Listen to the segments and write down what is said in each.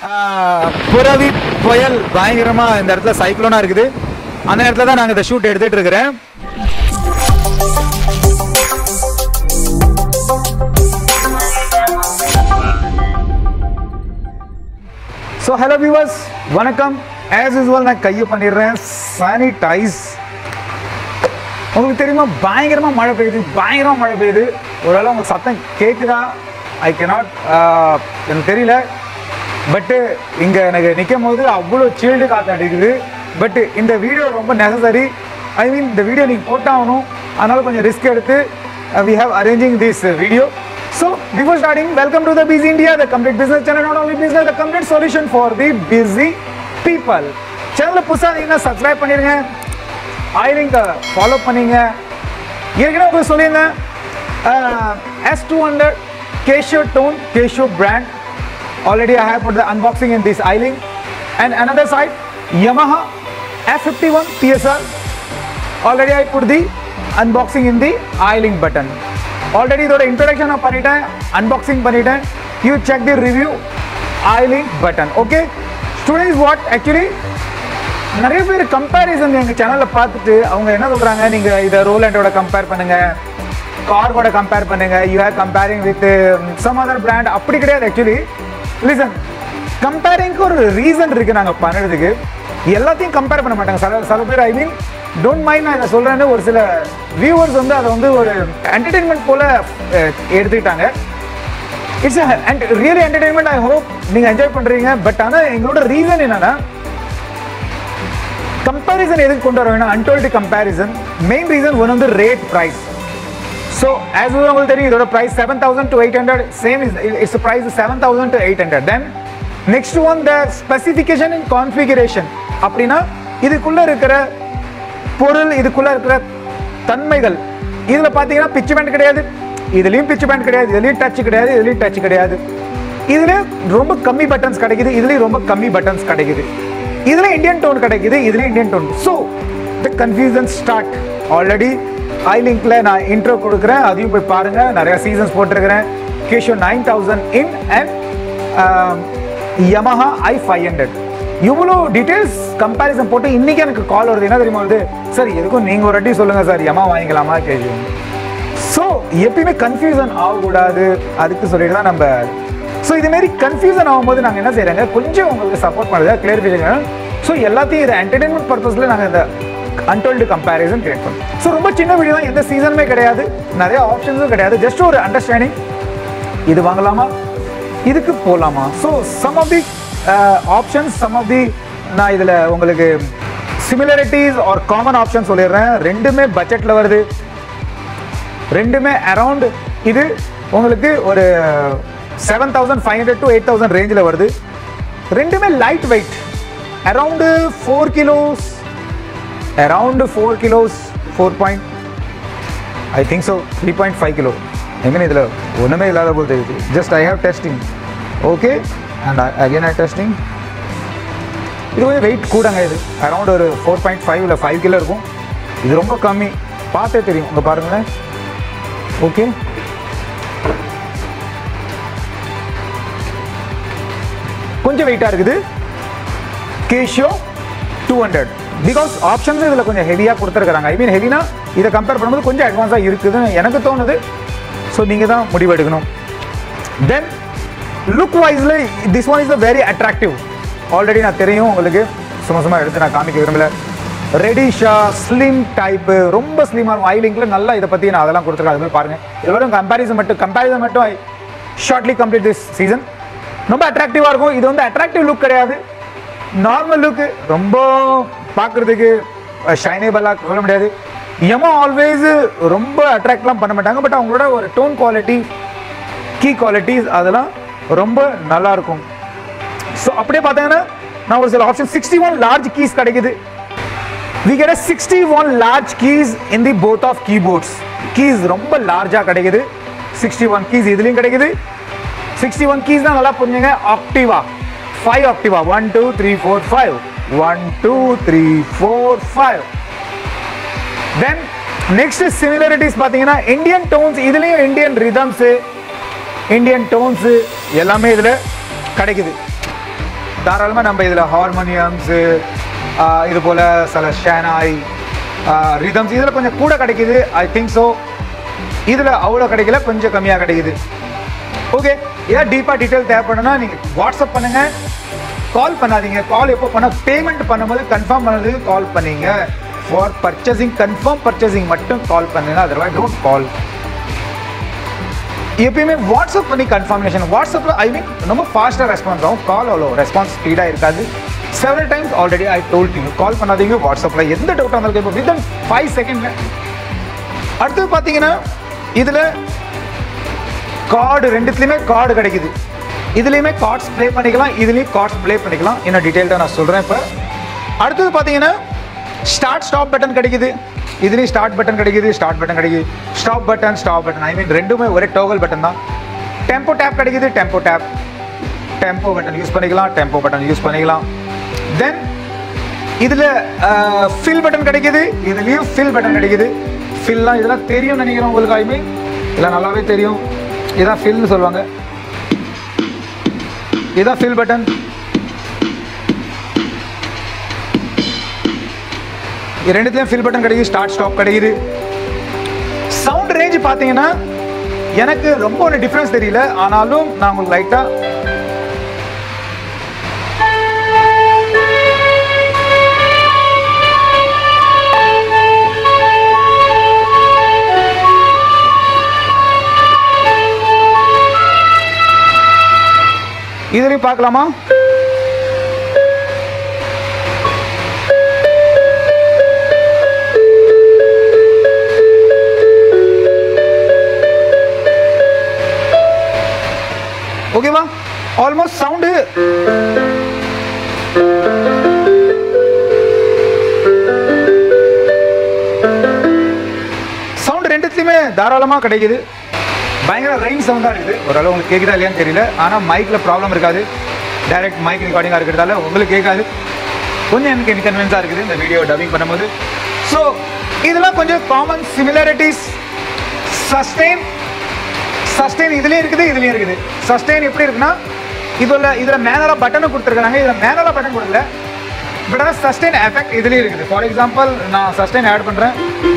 ஆஹ், புரவி புயல் பயங்கரமா இந்த இடத்துல சைக்ளோனா இருக்குது அந்த இடத்துல தான் நாங்க இந்த ஷூட் எடுத்துட்டு இருக்கிறேன் ஸோ ஹலோ வியூவர்ஸ் வணக்கம் ஆஸ் யூஸ்வல் நான் கையை பண்ணிடுறேன் சானிடைஸ் உங்களுக்கு தெரியுமா பயங்கரமா மழை பெய்யுது பயங்கரமா மழை பெய்யுது ஒருவேளை உங்களுக்கு சத்தம் கேட்குதா ஐ cannot ஆஹ், எனக்கு தெரியல பட்டு இங்கே எனக்கு நிற்கும் போது அவ்வளோ சீல்டு காற்று அடிக்குது பட் இந்த வீடியோ ரொம்ப நெசசரி ஐ மீன் இந்த வீடியோ நீங்கள் போட்டாகணும் அதனால கொஞ்சம் ரிஸ்க் எடுத்து we have arranging this video so before starting welcome to the busy India the complete business channel not only business the complete solution for the busy people சேனலில் புதுசாக இருந்தீங்கன்னா subscribe பண்ணிடுங்க ஆயிலிங்க follow பண்ணீங்க ஏற்கனவே உங்களுக்கு சொல்லியிருந்தேன் S two hundred Casio tone Casio brand already I have put the unboxing in this isling and another side Yamaha F51 PSR already I put the unboxing in the isling button already இதோட introduction நான் பண்ணிட்டேன் unboxing பண்ணிட்டேன் you check the review isling button okay today is what actually நிறைய பேர் comparison எங்க சேனல்ல பார்த்துட்டு அவங்க என்ன சொல்றாங்க நீங்க இதை ரோலண்டோட கம்பேர் பண்ணுங்க கார்கோட கம்பேர் பண்ணுங்க you are comparing with some other brand அப்படி கிடையாது ஆக்சுவலி லிசன் கம்பேரிங்க்கு ஒரு ரீசன் இருக்கு நாங்க பண்ணுறதுக்கு எல்லாத்தையும் கம்பேர் பண்ண மாட்டாங்க சில சில பேர் ஐ மீன் டோன்ட் மைண்ட் நான் இதை சொல்றேன்னு ஒரு சில வியூவர்ஸ் வந்து அதை வந்து ஒரு என்டர்டெயின்மெண்ட் போல அஹ், எடுத்துக்கிட்டாங்க it's and really entertainment I hope நீங்க என்ஜாய் பண்றீங்க பட் ஆனா எங்களோட ரீசன் என்னன்னா கம்பேரிசன் எதுக்கு கொண்டு வர வேணும் untold comparison main reason one வந்து ரேட் ப்ரைஸ் ஸோ ஆஸ் உங்களுக்கு தெரியும் இதோட price seven thousand to eight hundred same is it's price seven thousand to eight hundred then next one the specification in configuration அப்படின்னா இதுக்குள்ள இருக்கிற பொருள் இதுக்குள்ள இருக்கிற தன்மைகள் இதுல பாத்தீங்கன்னா பிச்சு பேண்ட் கிடையாது இதுலயும் பிச்சு பேண்ட் கிடையாது இதுலயும் டச் கிடையாது இதுலயும் டச் கிடையாது இதுல ரொம்ப கம்மி பட்டன்ஸ் கிடைக்குது இதுலயும் ரொம்ப கம்மி பட்டன்ஸ் கிடைக்குது இதுல இந்தியன் டோன் கிடைக்குது இதுல Indian tone so the confusion start already I லிங்க்ல நான் இன்ட்ரோ கொடுக்குறேன் அதையும் போய் பாருங்க நிறைய சீசன்ஸ் போட்டிருக்கிறேன் Casio nine thousand in and Yamaha I five hundred இவ்வளோ டீட்டெயில்ஸ் கம்பேரிசன் போட்டு இன்னைக்கு எனக்கு கால் வருது என்ன தெரியுமா வருது சார் எதுக்கும் நீங்க ஒரு வாட்டி சொல்லுங்க சார் Yamaha வாங்கிக்கலாமா கேஜி ஸோ எப்பயுமே கன்ஃபியூசன் ஆகக்கூடாது அதுக்கு சொல்லிட்டு தான் நம்ம ஸோ இதுமாரி கன்ஃபியூசன் ஆகும்போது நாங்கள் என்ன செய்யறாங்க கொஞ்சம் உங்களுக்கு சப்போர்ட் பண்ணுறது கிளியரிஃபிகேஷன் ஸோ எல்லாத்தையும் இது என்டர்டைன்மெண்ட் பர்பஸில் நாங்கள் இந்த அன்டோல்டு கம்பேரிசன் கிரியேட் பண்ணோம் ஸோ ரொம்ப சின்ன வீடியோ தான் எந்த சீசனுமே கிடையாது நிறைய ஆப்ஷன்ஸும் கிடையாது ஜஸ்ட் ஒரு அண்டர்ஸ்டாண்டிங் இது வாங்கலாமா இதுக்கு போகலாமா so some of the options some of the நான் இதில் உங்களுக்கு சிமிலரிட்டிஸ் ஆர் காமன் ஆப்ஷன் சொல்லிடுறேன் ரெண்டுமே பட்ஜெட்டில் வருது ரெண்டுமே அரவுண்ட் இது உங்களுக்கு ஒரு seven thousand five hundred to eight thousand ரேஞ்சில் வருது ரெண்டுமே light weight around four kilos around four kilos four point I think so three point five kilo எங்கே இதில் ஒன்றுமே இல்லாத போல் தெரியுது just I have testing okay and again I testing இது கொஞ்சம் வெயிட் கூடங்க இது அரௌண்ட் ஒரு ஃபோர் பாயிண்ட் ஃபைவ் இல்லை ஃபைவ் கிலோ இருக்கும் இது ரொம்ப கம்மி பார்த்தே தெரியும் இங்கே பாருங்களேன் ஓகே கொஞ்சம் வெயிட்டாக இருக்குது Casio two hundred because options இதில் கொஞ்சம் ஹெவியாக கொடுத்துருக்காங்க ஐ மீன் ஹெவினா இதை கம்பேர் பண்ணும்போது கொஞ்சம் அட்வான்ஸாக இருக்குதுன்னு எனக்கு தோணுது ஸோ நீங்கள் தான் முடிவெடுக்கணும் தென் லுக் வைஸில் this one is a very attractive already நான் தெரியும் உங்களுக்கு சும்மா சும்மா எடுத்து நான் காமிக்க விரும்பல ரெடிஷா ஸ்லிம் டைப்பு ரொம்ப ஸ்லிமாக இருக்கும் ஐ லிங்க்ல நல்லா இதை பற்றி நான் அதெல்லாம் கொடுத்துருக்கேன் அது மாதிரி பாருங்கள் இதோட கம்பேரிசன் மட்டும் கம்பேரிசன் மட்டும் I shortly complete this season ரொம்ப அட்ராக்டிவாக இருக்கும் இது வந்து அட்ராக்டிவ் லுக் கிடையாது நார்மல் லுக்கு ரொம்ப பார்க்குறதுக்கு ஷைனேபலாக சொல்ல முடியாது எமோ ஆல்வேஸ் ரொம்ப அட்ராக்ட்லாம் பண்ண மாட்டாங்க பட் அவங்களோட ஒரு டோன் குவாலிட்டி கீ குவாலிட்டிஸ் அதெல்லாம் ரொம்ப நல்லா இருக்கும் ஸோ அப்படியே பார்த்தீங்கன்னா நான் ஒரு சில option sixty one large keys கிடைக்குது we get sixty one large keys in the both of keyboards keys ரொம்ப லார்ஜாக கிடைக்குது சிக்ஸ்டி ஒன் கீஸ் இதுலேயும் கிடைக்குது சிக்ஸ்டி ஒன் கீஸ் தான் நல்லா புரிஞ்சுங்க ஆக்டிவா ஃபைவ் ஆக்டிவா one two three four five one two three four five then next similarities பார்த்தீங்கன்னா இந்தியன் டோன்ஸ் இதுலேயும் இந்தியன் ரிதம்ஸு இந்தியன் டோன்ஸு எல்லாமே இதில் கிடைக்குது தாராளமாக நம்ம இதில் ஹார்மோனியம்ஸு இது போல் சில ஷேனாய் ரிதம்ஸ் இதில் கொஞ்சம் கூட கிடைக்குது ஐ திங்க் ஸோ இதில் அவ்வளோ கிடைக்கல கொஞ்சம் கம்மியாக கிடைக்குது ஓகே ஏதாவது டீப்பாக டீட்டெயில் தேவைப்படுனா நீங்கள் வாட்ஸ்அப் பண்ணுங்கள் கால் பண்ணாதீங்க கால் எப்போ பண்ண பேமெண்ட் பண்ணும்போது கன்ஃபார்ம் பண்ணதுக்கு கால் பண்ணீங்க ஃபார் பர்ச்சேசிங் கன்ஃபார்ம் பர்ச்சேசிங் மட்டும் கால் பண்ணுங்க அதர்வைஸ் டோன்ட் கால் எப்பயுமே வாட்ஸ்அப் பண்ணி கன்ஃபர்மேஷன் வாட்ஸ்அப்பில் ஐ மீன் ரொம்ப ஃபாஸ்ட்டாக ரெஸ்பான்ஸ் ஆகும் கால் அவ்வளோ ரெஸ்பான்ஸ் ஸ்பீடாக இருக்காது several times already I told you call பண்ணாதீங்க வாட்ஸ்அப்பில் எந்த டவுட்டாக இருந்தாலும் கேட்போம் வித்தின் ஃபைவ் செகண்ட்ல அடுத்து பார்த்தீங்கன்னா இதில் கார்டு ரெண்டுத்துலையுமே கார்டு கிடைக்குது இதுலேயுமே கார்ட்ஸ் ப்ளே பண்ணிக்கலாம் இதுலேயும் கார்ட்ஸ் ப்ளே பண்ணிக்கலாம் இன்னும் டீட்டெயில்டாக நான் சொல்கிறேன் இப்போ அடுத்தது பார்த்தீங்கன்னா ஸ்டார்ட் ஸ்டாப் பட்டன் கிடைக்குது இதுலேயும் ஸ்டார்ட் பட்டன் கிடைக்குது ஸ்டார்ட் பட்டன் கிடைக்குது stop button stop button I mean ரெண்டுமே ஒரே டோகல் பட்டன் தான் டெம்போ டேப் கிடைக்குது tempo tap tempo button use பண்ணிக்கலாம் டெம்போ பட்டன் யூஸ் பண்ணிக்கலாம் தென் இதில் ஃபில் பட்டன் கிடைக்குது இதுலேயும் ஃபில் பட்டன் கிடைக்குது ஃபில்லாம் இதெல்லாம் தெரியும் நினைக்கிறேன் உங்களுக்கு ஐ மீன் இல்லை நல்லாவே தெரியும் இதான் ஃபில்னு சொல்லுவாங்க இதான் ஃபில் பட்டன் ரெண்டுத்துலையும் ஃபில் பட்டன் கிடைக்குது ஸ்டார்ட் ஸ்டாப் கிடைக்குது சவுண்ட் ரேஞ்ச் பார்த்தீங்கன்னா எனக்கு ரொம்ப ஒரு டிஃப்ரென்ஸ் தெரியல ஆனாலும் நான் உங்களுக்கு லைட்டாக இதுலையும் பார்க்கலாமா ஓகேவா ஆல்மோஸ்ட் சவுண்டு சவுண்ட் ரெண்டுத்துலையுமே தாராளமாக கிடைக்குது பயங்கர ரெயின் சவுண்டாக இருக்குது ஓரளவு உங்களுக்கு கேட்குதா இல்லையான்னு தெரியல ஆனால் மைக்கில் ப்ராப்ளம் இருக்காது டைரக்ட் மைக் ரெக்கார்டிங்காக இருக்கிறதால உங்களுக்கு கேட்காது கொஞ்சம் எனக்கு இன்கன்வீனியன்ஸாக இருக்குது இந்த வீடியோ டப்பிங் பண்ணும்போது ஸோ இதெல்லாம் கொஞ்சம் காமன் சிமிலாரிட்டிஸ் சஸ்டெயின் சஸ்டெயின் இதுலேயும் இருக்குது இதுலேயும் இருக்குது சஸ்டெயின் எப்படி இருக்குன்னா இதில் இதில் மேனலாக பட்டனை கொடுத்துருக்காங்க இதில் மேனலாக பட்டன் கொடுக்கல பட் ஆனால் சஸ்டெயின் எஃபெக்ட் இதுலேயும் இருக்குது ஃபார் எக்ஸாம்பிள் நான் சஸ்டெயின் ஆட் பண்ணுறேன்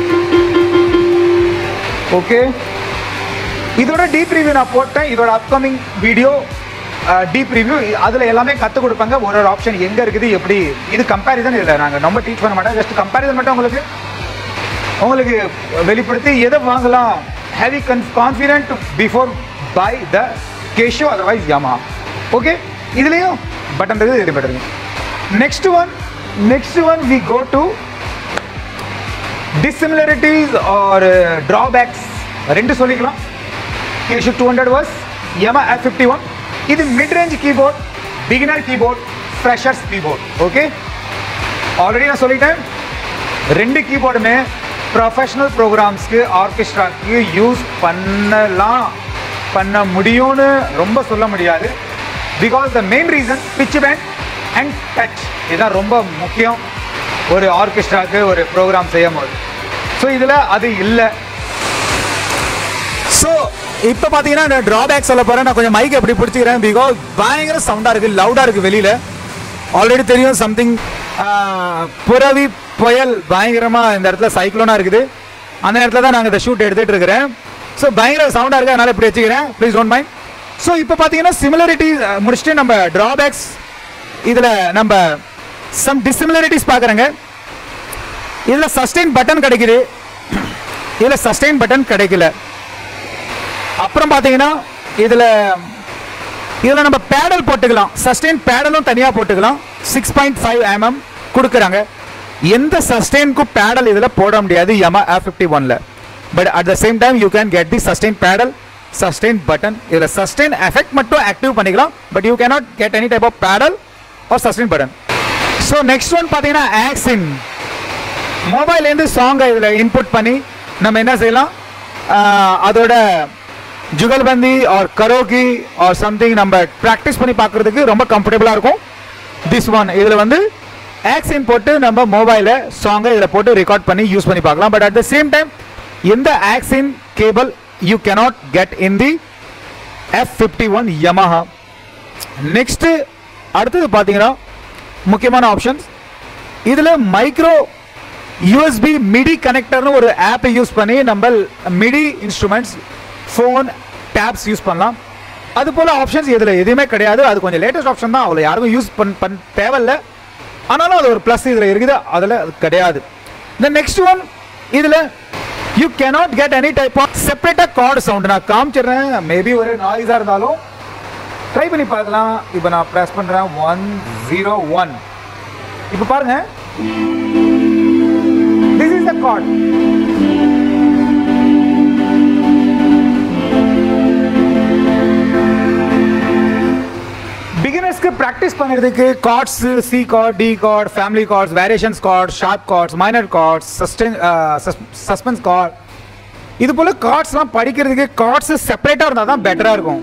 ஓகே இதோட டீப் ரிவ்யூ நான் போட்டேன் இதோட அப்கமிங் வீடியோ டீப் ரிவ்யூ அதில் எல்லாமே கற்றுக் கொடுப்பாங்க ஒரு ஒரு ஆப்ஷன் எங்கே இருக்குது எப்படி இது கம்பேரிசன் இல்லை நாங்கள் ரொம்ப டீச் பண்ண மாட்டோம் ஜஸ்ட் கம்பேரிசன் மட்டும் உங்களுக்கு உங்களுக்கு வெளிப்படுத்தி எதை வாங்கலாம் heavy can confident before buy the Casio otherwise Yamaha okay இதுலேயும் பட்டன் இருக்குது இது button next one next one we go to dissimilarities or drawbacks ரெண்டு சொல்லிக்கலாம் Casio two hundred was Yamaha F fifty one இது mid range keyboard beginner keyboard freshers keyboard okay already நான் சொல்லிட்டேன் ரெண்டு கீபோர்டுமே professional ப்ரோக்ராம்ஸ்க்கு ஆர்கெஸ்ட்ராக்கு use பண்ணலாம் பண்ண முடியும்னு ரொம்ப சொல்ல முடியாது because the main reason pitch bend and touch இதுதான் ரொம்ப முக்கியம் ஒரு ஆர்கெஸ்ட்ராக்கு ஒரு ப்ரோக்ராம் செய்யும் போது ஸோ இதில் அது இல்லை ஸோ இப்போ பார்த்தீங்கன்னா இந்த ட்ராபேக் சொல்ல போகிறேன் நான் கொஞ்சம் மைக் எப்படி பிடிச்சிக்கிறேன் பிகாஸ் பயங்கர சவுண்டாக இருக்குது லவுடாக இருக்குது வெளியில் ஆல்ரெடி தெரியும் சம்திங் புறவி புயல் பயங்கரமாக இந்த இடத்துல சைக்ளோனாக இருக்குது அந்த நேரத்தில் தான் நாங்கள் இந்த ஷூட் எடுத்துகிட்டு இருக்கிறேன் ஸோ பயங்கர சவுண்டாக இருக்குது அதனால் இப்படி வச்சுக்கிறேன் ப்ளீஸ் டோன்ட் மைண்ட் ஸோ இப்போ பார்த்தீங்கன்னா சிமிலரிட்டி முடிச்சுட்டு நம்ம ட்ராபேக்ஸ் இதில் நம்ம சம் டிசிமிலரிட்டிஸ் பார்க்குறேங்க இதில் சஸ்டெயின் பட்டன் கிடைக்குது இதில் சஸ்டெயின் பட்டன் கிடைக்கல அப்புறம் பார்த்தீங்கன்னா இதில் இதில் நம்ம பேடல் போட்டுக்கலாம் சஸ்டெயின் பேடலும் தனியாக போட்டுக்கலாம் சிக்ஸ் பாயிண்ட் ஃபைவ் எம்எம் கொடுக்குறாங்க எந்த சஸ்டெயினுக்கும் பேடல் இதில் போட முடியாது எமா எஃப் ஃபிஃப்டி ஒனில் but at the same time you can get the sustain pedal sustain button இதில் சஸ்டெயின் எஃபெக்ட் மட்டும் ஆக்டிவ் பண்ணிக்கலாம் but you cannot get any type of pedal or sustain button so next one பார்த்தீங்கன்னா aux in மொபைல்லேருந்து சாங்கை இதில் input பண்ணி நம்ம என்ன செய்யலாம் ஆஹ் அதோட jugalbandi or karaoke or something நம்ம ப்ராக்டிஸ் பண்ணி பார்க்குறதுக்கு ரொம்ப கம்ஃபர்டபுளாக இருக்கும் திஸ் ஒன் இதில் வந்து ஆக்சின் போட்டு நம்ம மொபைலில் சாங்கை இதில் போட்டு ரெக்கார்ட் பண்ணி யூஸ் பண்ணி பார்க்கலாம் but at the same time எந்த aux in cable you cannot get in the F fifty one Yamaha next அடுத்தது பார்த்தீங்கன்னா முக்கியமான ஆப்ஷன்ஸ் இதில் மைக்ரோ யூஎஸ்பி மிடி கனெக்டர்னு ஒரு ஆப்பை யூஸ் பண்ணி நம்ம MIDI instruments phone tabs use பண்ணலாம் அது போல் ஆப்ஷன்ஸ் இதில் எதுவுமே கிடையாது அது கொஞ்சம் லேட்டஸ்ட் ஆப்ஷன் தான் அவ்வளோ யாருக்கும் யூஸ் பண் பண் தேவையில்ல ஆனாலும் அது ஒரு ப்ளஸ் இதில் இருக்குது அதில் அது கிடையாது இந்த நெக்ஸ்ட் ஒன் இதில் you cannot get any type of செப்பரேட்டாக கார்டு சவுண்ட் நான் காமிச்சிடுறேன் மேபி ஒரு நாய்ஸாக இருந்தாலும் ட்ரை பண்ணி பார்க்கலாம் இப்போ நான் ப்ரெஸ் பண்ணுறேன் ஒன் ஜீரோ ஒன் இப்போ பாருங்க திஸ் இஸ் த கார்ட் பிகினர்ஸ்க்கு ப்ராக்டிஸ் பண்ணுறதுக்கு chords C chord D chord family chords variations chord sharp chords minor chords sustain suspense chord இது போல கார்ட்ஸ்லாம் படிக்கிறதுக்கு கார்ட்ஸ் செப்பரேட்டாக இருந்தால் தான் பெட்டராக இருக்கும்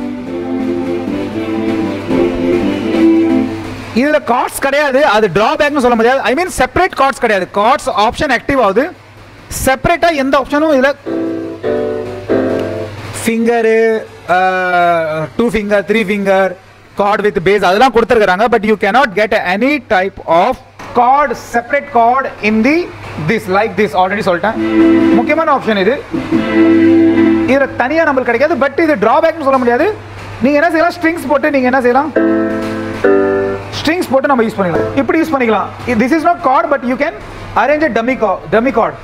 இதுல கார்ட்ஸ் கிடையாது அது டிராபேக்னு சொல்ல முடியாது ஐ மீன் செப்பரேட் கார்ட்ஸ் கிடையாது கார்ட்ஸ் ஆப்ஷன் ஆக்டிவ் ஆகுது செப்பரேட்டா எந்த ஆப்ஷனும் இதுல finger two finger three finger chord with bass அதெல்லாம் கொடுத்துருக்காங்க but you cannot get any type of chord separate chord in the this like this already சொல்லிட்டேன் முக்கியமான ஆப்ஷன் இது இதுல தனியா நம்மளுக்கு கிடைக்காது பட் இது டிராபேக்னு சொல்ல முடியாது நீங்க என்ன செய்யலாம் ஸ்ட்ரிங்ஸ் போட்டு நீங்க என்ன செய்யலாம் ஸ்ட்ரிங்ஸ் போட்டு நம்ம யூஸ் பண்ணிக்கலாம் இப்படி யூஸ் பண்ணிக்கலாம் this is not chord but you can arrange dummy dummy chord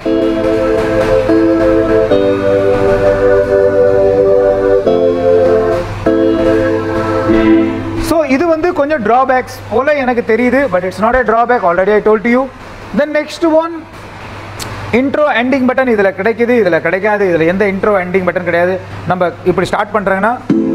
so இது வந்து கொஞ்சம் ட்ராபேக்ஸ் போல எனக்கு தெரியுது but it's not a drawback already I told to you then next one intro ending button இதில் கிடைக்குது இதில் கிடைக்காது இதில் எந்த இன்ட்ரோ எண்டிங் பட்டன் கிடையாது நம்ம இப்படி ஸ்டார்ட் பண்ணுறாங்கன்னா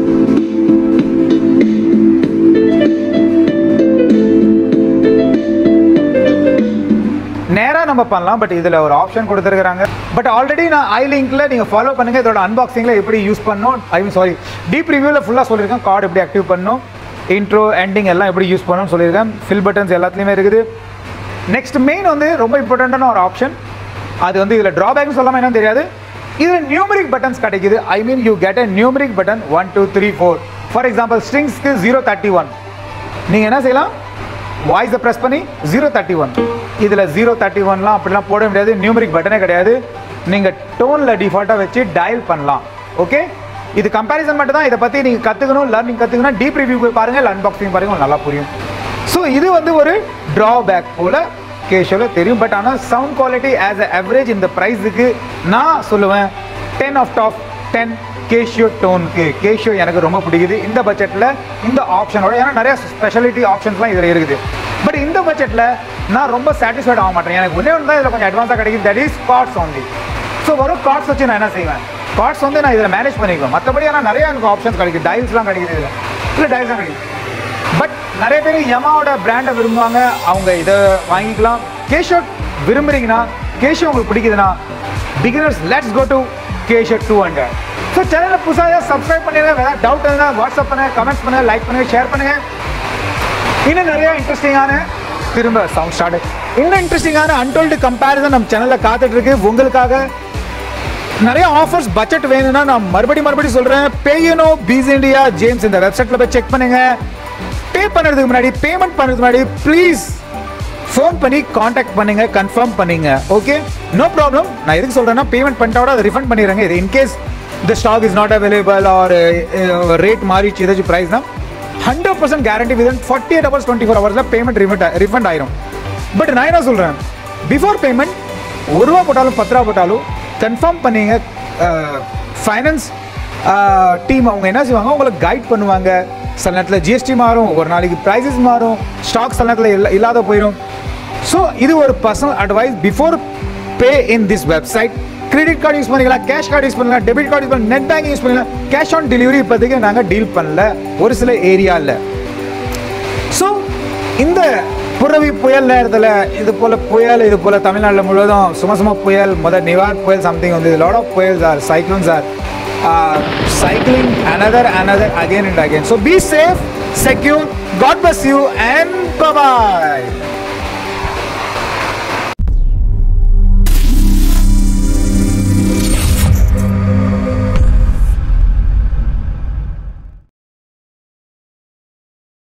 நேராக நம்ம பண்ணலாம் பட் இதில் ஒரு ஆப்ஷன் கொடுத்துருக்காங்க பட் ஆல்ரெடி நான் ஐ லிங்க்ல நீங்கள் ஃபாலோ பண்ணுங்க இதோட அன்பாக்சிங்கில் எப்படி யூஸ் பண்ணணும் ஐ மீன் சாரி டீப் ரிவ்யூவில் ஃபுல்லாக சொல்லியிருக்கேன் கார்டு எப்படி ஆக்டிவ் பண்ணணும் இன்ட்ரோ எண்டிங் எல்லாம் எப்படி யூஸ் பண்ணணும்னு சொல்லியிருக்கேன் ஃபில் பட்டன்ஸ் எல்லாத்துலேயுமே இருக்குது நெக்ஸ்ட் மெயின் வந்து ரொம்ப இம்பார்ட்டண்ட்டான ஒரு ஆப்ஷன் அது வந்து இதில் ட்ராபேக்னு சொல்லாமல் என்னன்னு தெரியாது இதில் நியூமரிக் பட்டன்ஸ் கிடைக்குது I mean you get a numeric button one two three four for example ஸ்ட்ரிங்ஸ்க்கு ஜீரோ தேர்ட்டி ஒன் நீங்கள் என்ன செய்யலாம் வாய்ஸை ப்ரெஸ் பண்ணி ஜீரோ தேர்ட்டி ஒன் இதில் ஜீரோ தேர்ட்டி ஒன்லாம் அப்படிலாம் போட முடியாது நியூமரிக் பட்டனே கிடையாது நீங்கள் டோனில் டிஃபால்ட்டாக வச்சு டயல் பண்ணலாம் ஓகே இது கம்பேரிசன் மட்டும் தான் இதை பற்றி நீங்கள் கற்றுக்கணும் லர்னிங் கற்றுக்கணும் டீப் ரிவ்யூ போய் பாருங்கள் அன்பாக்சிங் பாருங்க உங்களுக்கு நல்லா புரியும் ஸோ இது வந்து ஒரு ட்ராபேக் போல் கேஷுவலாக தெரியும் பட் ஆனால் sound quality as a average இந்த ப்ரைஸுக்கு நான் சொல்லுவேன் ten of top ten Casio டோனுக்கு கேஷியோ எனக்கு ரொம்ப பிடிக்குது இந்த பட்ஜெட்டில் இந்த ஆப்ஷனோட ஏன்னா நிறைய ஸ்பெஷாலிட்டி ஆப்ஷன்ஸ்லாம் இதில் இருக்குது பட் இந்த பட்ஜெட்டில் நான் ரொம்ப சாட்டிஸ்ஃபைட் ஆக மாட்டேன் எனக்கு ஒன்றே ஒன்று தான் இதில் கொஞ்சம் அட்வான்ஸாக கிடைக்கும் that is chords only so வரும் கார்ட்ஸ் வச்சு நான் என்ன செய்வேன் கார்ட்ஸ் வந்து நான் இதில் மேனேஜ் பண்ணிக்குவேன் மற்றபடி ஆனால் நிறைய எனக்கு ஆப்ஷன்ஸ் கிடைக்குது டைல்ஸ்லாம் கிடைக்குது இதில் இல்லை டைல்ஸ்லாம் கிடைக்குது பட் நிறைய பேர் யமாவோட பிராண்டை விரும்புவாங்க அவங்க இதை வாங்கிக்கலாம் கேஷோ விரும்புறீங்கன்னா கேஷோ உங்களுக்கு பிடிக்குதுன்னா பிகினர்ஸ் லெட்ஸ் கோ டு கேஷோ டூ ஹண்ட்ரட் ஸோ சேனலை புதுசாக சப்ஸ்கிரைப் பண்ணிடுங்க வேறு டவுட் இருந்தால் வாட்ஸ்அப் பண்ணுங்க கமெண்ட்ஸ் பண்ணுங்க லைக் பண்ணுங்க ஷேர் பண்ணுங்க இன்னும் நிறைய இன்ட்ரெஸ்டிங்கான திரும்ப சவுண்ட் ஸ்டார்ட் இன்னும் இன்ட்ரெஸ்டிங்கான அன்டோல்டு கம்பேரிசன் நம்ம சேனலில் காத்துட்டு இருக்கு உங்களுக்காக நிறைய ஆஃபர்ஸ் பட்ஜெட் வேணும்னா நான் மறுபடியும் மறுபடியும் சொல்றேன் பேயனோ பீஸ் இந்தியா ஜேம்ஸ் இந்த வெப்சைட்ல போய் செக் பண்ணுங்க பே பண்ணுறதுக்கு முன்னாடி பேமெண்ட் பண்ணுறதுக்கு முன்னாடி ப்ளீஸ் ஃபோன் பண்ணி காண்டாக்ட் பண்ணுங்க கன்ஃபார்ம் பண்ணுங்க ஓகே நோ ப்ராப்ளம் நான் எதுக்கு சொல்றேன்னா பேமெண்ட் பண்ணிட்டோட அதை ரிஃபண்ட் பண்ணிடுறேங்க இது in case the stock is not available or rate மாறிச்சு ஏதாச்சும் ப்ரைஸ்னா hundred percent guarantee within forty eight hours twenty four ஹவர்ஸில் பேமெண்ட் ரிஃபண்ட் ரிஃபண்ட் ஆயிரும் பட் நான் என்ன சொல்கிறேன் பிஃபோர் பேமெண்ட் ஒரு ரூபா போட்டாலும் பத்து ரூபா போட்டாலும் கன்ஃபார்ம் பண்ணீங்க ஃபைனான்ஸ் டீம் அவங்க என்ன செய்வாங்க உங்களுக்கு கைட் பண்ணுவாங்க சில நேரத்தில் ஜிஎஸ்டி மாறும் ஒரு நாளைக்கு ப்ரைஸஸ் மாறும் ஸ்டாக் சில நேரத்தில் இல்ல இல்லாத போயிடும் ஸோ இது ஒரு personal advice before pay in this website credit card use பண்ணிக்கலாம் கேஷ் கார்டு யூஸ் பண்ணலாம் டெபிட் கார்டு யூஸ் பண்ணலாம் நெட் பேங்கிங் யூஸ் பண்ணலாம் கேஷ் ஆன் டெலிவரி இப்போதைக்கு நாங்கள் டீல் பண்ணல ஒரு சில ஏரியாவில் ஸோ இந்த புரவி புயல் நேரத்தில் இது போல புயல் இது போல தமிழ்நாட்டில் முழுவதும் சும சும புயல் முதல் நிவார் புயல் சம்திங் வந்து லாட் ஆஃப் புயல்ஸ் or cyclones or cycling another another again and again so be safe secure god bless you and bye bye